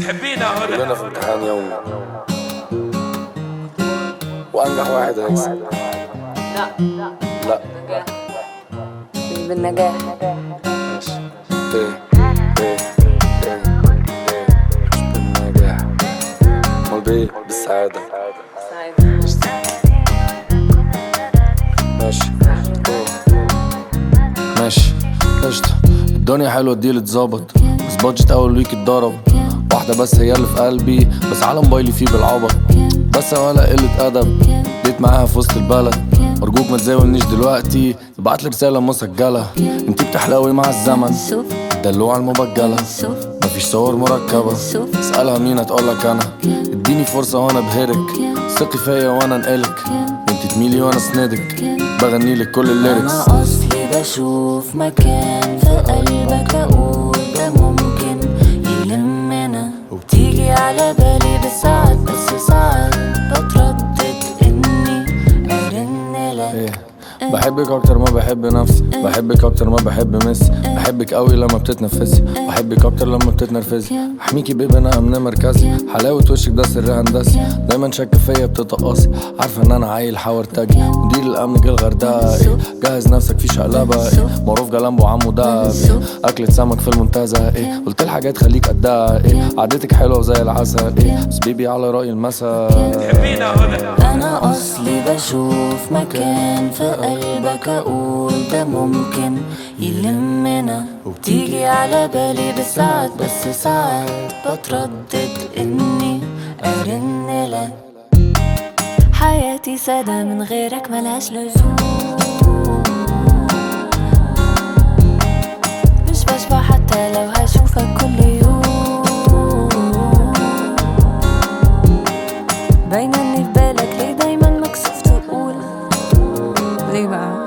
بتحبينا هدى كلنا في امتحان يومي وانجح واحد هيكسب لا لا مش بالنجاح ماشي ايه ايه ايه ايه مش بالنجاح امال بايه بالسعادة سعيد ماشي ماشي قشطة الدنيا حلوة الديل اتظبط بس بادجت اول ويك اتضرب واحدة بس هي اللي في قلبي بس على موبايلي فيه بالعبط بس ولا قلة أدب جيت معاها في وسط البلد أرجوك ما تزاولنيش دلوقتي ابعتلي رسالة مسجلة انتي بتحلوي مع الزمن شوف دلوع المبجلة شوف مفيش صور مركبة اسألها مين هتقولك أنا اديني فرصة وأنا بهرك ثقي فيا وأنا انقلك انتي تميلي وأنا اسندك بغنيلك كل الليركس أنا أصلي بشوف مكان في قلبك أقول ده ممكن يلمنا وبتيجي على بالي بالساعات بس ساعات بتردد إني أرن لك ايه بحبك اكتر ما بحب نفسي بحبك اكتر ما بحب ميسي بحبك قوي لما بتتنفسي بحبك اكتر لما بتتنرفزي احميكي بيبي انا امن مركزي حلاوه وشك ده سر هندسي دايما شاكه فيا بتتقصي عارفه ان انا عيل حورتجي مدير الامن جه الغردقه ايه جهز نفسك في شقلبه ايه معروف جلامبو عمو ده ايه اكلة سمك في المنتزه ايه قلت الحاجات خليك قدها ايه قعدتك حلوه وزي العسل ايه بس بيبي على راي المثل بتحبينا هدى أنا أصلي بشوف مكان في قلبك أقول ده ممكن يلمنا وبتيجي على بالي بالساعات بس ساعات بتردد إني أرن لك حياتي سادة من غيرك ملهاش لزوم مش بشبع حتى لو هشوفك كل يوم باينة اني في بالك ليه دايما مكسوف تقول ليه بقى؟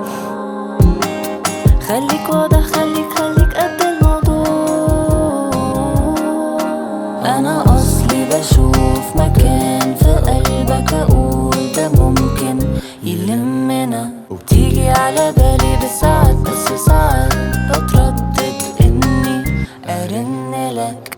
خليك واضح خليك خليك قد الموضوع انا اصلي بشوف مكان في قلبك اقول ده ممكن يلمنا وبتيجي على بالي بالساعات بس ساعات بتردد اني ارن لك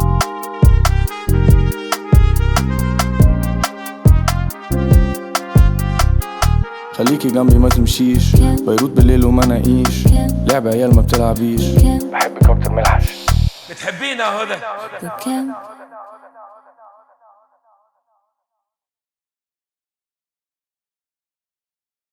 خليكي جنبي ما تمشيش بيروت بالليل وما ناقيش لعب عيال ما بتلعبيش بحبك اكتر من الحشيش بتحبينا هدى بكام